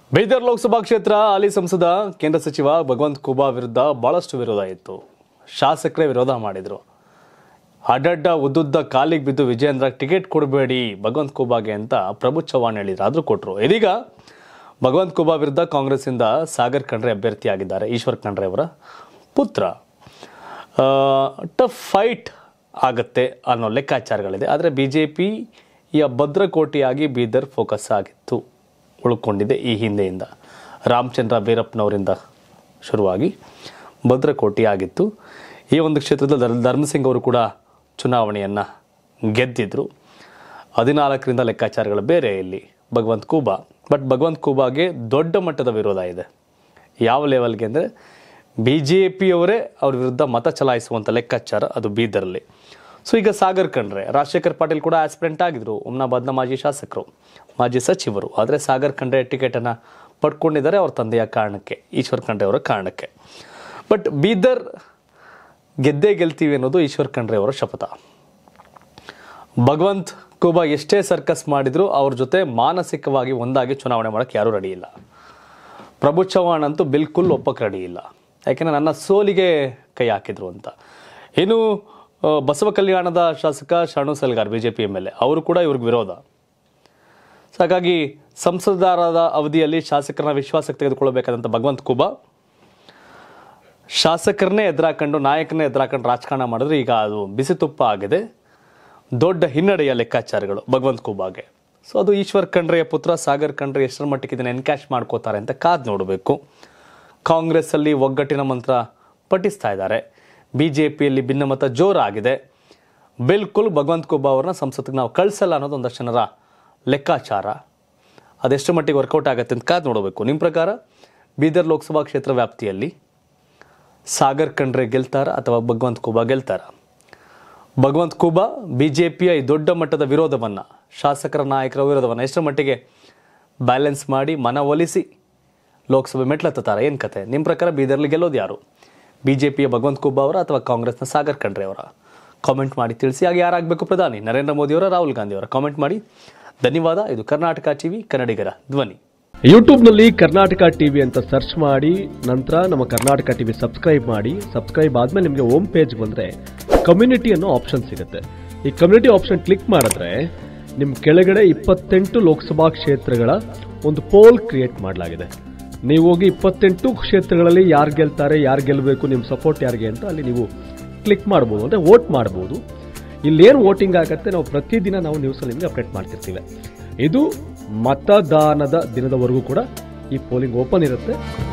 ಬೀದರ್ ಲೋಕಸಭಾ ಕ್ಷೇತ್ರ ಹಾಲಿ ಸಂಸದ ಕೇಂದ್ರ ಸಚಿವ ಭಗವಂತ್ ಖೂಬಾ ವಿರುದ್ಧ ಬಹಳಷ್ಟು ವಿರೋಧ ಇತ್ತು ಶಾಸಕರೇ ವಿರೋಧ ಮಾಡಿದ್ರು ಅಡ್ಡಡ್ಡ ಉದ್ದುದ್ದ ಕಾಲಿಗೆ ಬಿದ್ದು ವಿಜಯೇಂದ್ರ ಟಿಕೆಟ್ ಕೊಡಬೇಡಿ ಭಗವಂತ್ ಖೂಬಾಗೆ ಅಂತ ಪ್ರಭು ಚವ್ಹಾಣ್ ಹೇಳಿದ್ರು ಆದ್ರೂ ಕೊಟ್ರು ಇದೀಗ ಭಗವಂತ್ ಖೂಬಾ ವಿರುದ್ಧ ಕಾಂಗ್ರೆಸ್ಸಿಂದ ಸಾಗರ್ ಖಂಡ್ರೆ ಅಭ್ಯರ್ಥಿಯಾಗಿದ್ದಾರೆ ಈಶ್ವರ್ ಖಂಡ್ರೆ ಅವರ ಪುತ್ರ ಟಫ್ ಫೈಟ್ ಆಗತ್ತೆ ಅನ್ನೋ ಲೆಕ್ಕಾಚಾರಗಳಿದೆ ಆದರೆ ಬಿ ಜೆ ಪಿಯ ಭದ್ರಕೋಟೆಯಾಗಿ ಬೀದರ್ ಫೋಕಸ್ ಆಗಿತ್ತು ಉಳ್ಕೊಂಡಿದೆ ಈ ಹಿಂದೆಯಿಂದ ರಾಮಚಂದ್ರ ಬೀರಪ್ಪನವರಿಂದ ಶುರುವಾಗಿ ಭದ್ರಕೋಟೆ ಆಗಿತ್ತು ಈ ಒಂದು ಕ್ಷೇತ್ರದಲ್ಲಿ ಧರ್ ಧರ್ಮಸಿಂಗ್ ಅವರು ಕೂಡ ಚುನಾವಣೆಯನ್ನು ಗೆದ್ದಿದ್ರು ಹದಿನಾಲ್ಕರಿಂದ ಲೆಕ್ಕಾಚಾರಗಳು ಬೇರೆ ಇಲ್ಲಿ ಭಗವಂತ್ ಖೂಬಾ ಬಟ್ ಭಗವಂತ್ ಖೂಬಾಗೆ ದೊಡ್ಡ ಮಟ್ಟದ ವಿರೋಧ ಇದೆ ಯಾವ ಲೆವೆಲ್ಗೆ ಅಂದರೆ ಬಿ ಜೆ ಪಿಯವರೇ ಅವ್ರ ವಿರುದ್ಧ ಮತ ಚಲಾಯಿಸುವಂಥ ಲೆಕ್ಕಾಚಾರ ಅದು ಬೀದರಲ್ಲಿ ಸೊ ಈಗ ಸಾಗರ್ ಖಂಡ್ರೆ ರಾಜಶೇಖರ್ ಪಾಟೀಲ್ ಕೂಡ ಆಸ್ಪಿರೆಂಟ್ ಆಗಿದ್ರು ಉಮ್ನಾಬಾದ್ನ ಮಾಜಿ ಶಾಸಕರು ಮಾಜಿ ಸಚಿವರು ಆದರೆ ಸಾಗರ್ ಖಂಡ್ರೆ ಟಿಕೆಟನ್ನು ಪಡ್ಕೊಂಡಿದ್ದಾರೆ ಅವ್ರ ತಂದೆಯ ಕಾರಣಕ್ಕೆ ಈಶ್ವರ್ ಖಂಡ್ರೆ ಅವರ ಕಾರಣಕ್ಕೆ ಬಟ್ ಬೀದರ್ ಗೆದ್ದೇ ಗೆಲ್ತೀವಿ ಅನ್ನೋದು ಈಶ್ವರ್ ಖಂಡ್ರೆ ಅವರ ಶಪಥ ಭಗವಂತ್ ಕುಬಾ ಎಷ್ಟೇ ಸರ್ಕಸ್ ಮಾಡಿದ್ರು ಅವ್ರ ಜೊತೆ ಮಾನಸಿಕವಾಗಿ ಒಂದಾಗಿ ಚುನಾವಣೆ ಮಾಡೋಕ್ಕೆ ಯಾರೂ ರೆಡಿ ಇಲ್ಲ ಪ್ರಭು ಚವ್ಹಾಣ್ ಅಂತೂ ಬಿಲ್ಕುಲ್ ಒಪ್ಪಕ್ಕೆ ರೆಡಿ ಇಲ್ಲ ಯಾಕೆಂದರೆ ನನ್ನ ಸೋಲಿಗೆ ಕೈ ಹಾಕಿದ್ರು ಅಂತ ಇನ್ನು ಆ, ಬಸವ ಕಲ್ಯಾಣದ ಶಾಸಕ Sharanu Salgar B J P M L A ಅವರು ಕೂಡ ಇವ್ರಿಗೆ ವಿರೋಧ ಸೊ ಹಾಗಾಗಿ ಸಂಸದರಾದ ಅವಧಿಯಲ್ಲಿ ಶಾಸಕರನ್ನ ವಿಶ್ವಾಸಕ್ಕೆ ತೆಗೆದುಕೊಳ್ಳಬೇಕಾದಂಥ ಭಗವಂತ್ ಕುಬಾ ಶಾಸಕರನ್ನೇ ಎದುರಾಕೊಂಡು ನಾಯಕರನ್ನೇ ಎದುರಾಕೊಂಡು ರಾಜಕಾರಣ ಮಾಡಿದ್ರೆ ಈಗ ಅದು ಬಿಸಿ ತುಪ್ಪ ಆಗಿದೆ ದೊಡ್ಡ ಹಿನ್ನಡೆಯ ಲೆಕ್ಕಾಚಾರಗಳು ಭಗವಂತ್ ಕುಬಾಗೆ ಸೊ ಅದು ಈಶ್ವರ್ ಖಂಡ್ರೆಯ ಪುತ್ರ ಸಾಗರ್ ಖಂಡ್ರೆ ಎಷ್ಟರ ಮಟ್ಟಿಗೆ ಇದನ್ನು ಎನ್ಕ್ಯಾಶ್ ಮಾಡ್ಕೋತಾರೆ ಅಂತ ಕಾದು ನೋಡಬೇಕು ಕಾಂಗ್ರೆಸ್ಸಲ್ಲಿ ಒಗ್ಗಟ್ಟಿನ ಮಂತ್ರ ಪಠಿಸ್ತಾ ಇದ್ದಾರೆ ಬಿ ಜೆ ಪಿಯಲ್ಲಿ ಭಿನ್ನಮತ ಜೋರಾಗಿದೆ ಬಿಲ್ಕುಲ್ ಭಗವಂತ್ ಕುಬಾ ಅವ್ರನ್ನ ಸಂಸತ್ತಿಗೆ ನಾವು ಕಳಿಸಲ್ಲ ಅನ್ನೋದು ಒಂದಷ್ಟು ಜನರ ಲೆಕ್ಕಾಚಾರ ಅದೆಷ್ಟು ಮಟ್ಟಿಗೆ ವರ್ಕೌಟ್ ಆಗುತ್ತೆ ಅಂತ ಕಾದು ನೋಡಬೇಕು ನಿಮ್ಮ ಪ್ರಕಾರ ಬೀದರ್ ಲೋಕಸಭಾ ಕ್ಷೇತ್ರ ವ್ಯಾಪ್ತಿಯಲ್ಲಿ ಸಾಗರ್ ಖಂಡ್ರೆ ಗೆಲ್ತಾರ ಅಥವಾ ಭಗವಂತ್ ಕುಬಾ ಗೆಲ್ತಾರ ಭಗವಂತ್ ಕುಬಾ ಬಿ ಜೆ ಪಿಯ ಈ ದೊಡ್ಡ ಮಟ್ಟದ ವಿರೋಧವನ್ನು ಶಾಸಕರ ನಾಯಕರ ವಿರೋಧವನ್ನು ಎಷ್ಟರ ಮಟ್ಟಿಗೆ ಬ್ಯಾಲೆನ್ಸ್ ಮಾಡಿ ಮನವೊಲಿಸಿ ಲೋಕಸಭೆ ಮೆಟ್ಲತ್ತಾರೆ ಏನು ಕತೆ ನಿಮ್ಮ ಪ್ರಕಾರ ಬೀದರ್ಲಿ ಗೆಲ್ಲೋದು ಯಾರು ಬಿ ಜೆ ಪಿಯ ಭಗವಂತ್ ಕುಬ್ಬಾ ಅವರ ಅಥವಾ ಕಾಂಗ್ರೆಸ್ನ ಸಾಗರ್ ಖಂಡ್ರೆ ಅವರ ಕಾಮೆಂಟ್ ಮಾಡಿ ತಿಳಿಸಿ ಆಗ ಯಾರಾಗಬೇಕು ಪ್ರಧಾನಿ ನರೇಂದ್ರ ಮೋದಿಯವರ ರಾಹುಲ್ ಗಾಂಧಿ ಅವರ ಕಾಮೆಂಟ್ ಮಾಡಿ ಧನ್ಯವಾದ ಇದು ಕರ್ನಾಟಕ ಟಿವಿ ಕನ್ನಡಿಗರ ಧ್ವನಿ ಯೂಟ್ಯೂಬ್ನಲ್ಲಿ ಕರ್ನಾಟಕ ಟಿವಿ ಅಂತ ಸರ್ಚ್ ಮಾಡಿ ನಂತರ ನಮ್ಮ ಕರ್ನಾಟಕ ಟಿವಿ ಸಬ್ಸ್ಕ್ರೈಬ್ ಮಾಡಿ ಸಬ್ಸ್ಕ್ರೈಬ್ ಆದ್ಮೇಲೆ ನಿಮಗೆ ಹೋಮ್ ಪೇಜ್ ಬಂದ್ರೆ ಕಮ್ಯುನಿಟಿ ಅನ್ನೋ ಆಪ್ಷನ್ ಸಿಗುತ್ತೆ ಈ ಕಮ್ಯುನಿಟಿ ಆಪ್ಷನ್ ಕ್ಲಿಕ್ ಮಾಡಿದ್ರೆ ನಿಮ್ ಕೆಳಗಡೆ ಇಪ್ಪತ್ತೆಂಟು ಲೋಕಸಭಾ ಕ್ಷೇತ್ರಗಳ ಒಂದು ಪೋಲ್ ಕ್ರಿಯೇಟ್ ಮಾಡಲಾಗಿದೆ ನೀವು ಹೋಗಿ ಇಪ್ಪತ್ತೆಂಟು ಕ್ಷೇತ್ರಗಳಲ್ಲಿ ಯಾರು ಗೆಲ್ತಾರೆ ಯಾರು ಗೆಲ್ಲಬೇಕು ನಿಮ್ಮ ಸಪೋರ್ಟ್ ಯಾರಿಗೆ ಅಂತ ಅಲ್ಲಿ ನೀವು ಕ್ಲಿಕ್ ಮಾಡ್ಬೋದು ಅಂದರೆ ವೋಟ್ ಮಾಡ್ಬೋದು ಇಲ್ಲೇನು ವೋಟಿಂಗ್ ಆಗತ್ತೆ ನಾವು ಪ್ರತಿದಿನ ನಾವು ನ್ಯೂಸಲ್ಲಿ ನಿಮಗೆ ಅಪ್ಡೇಟ್ ಮಾಡ್ತಿರ್ತೀವಿ ಇದು ಮತದಾನದ ದಿನದವರೆಗೂ ಕೂಡ ಈ ಪೋಲಿಂಗ್ ಓಪನ್ ಇರುತ್ತೆ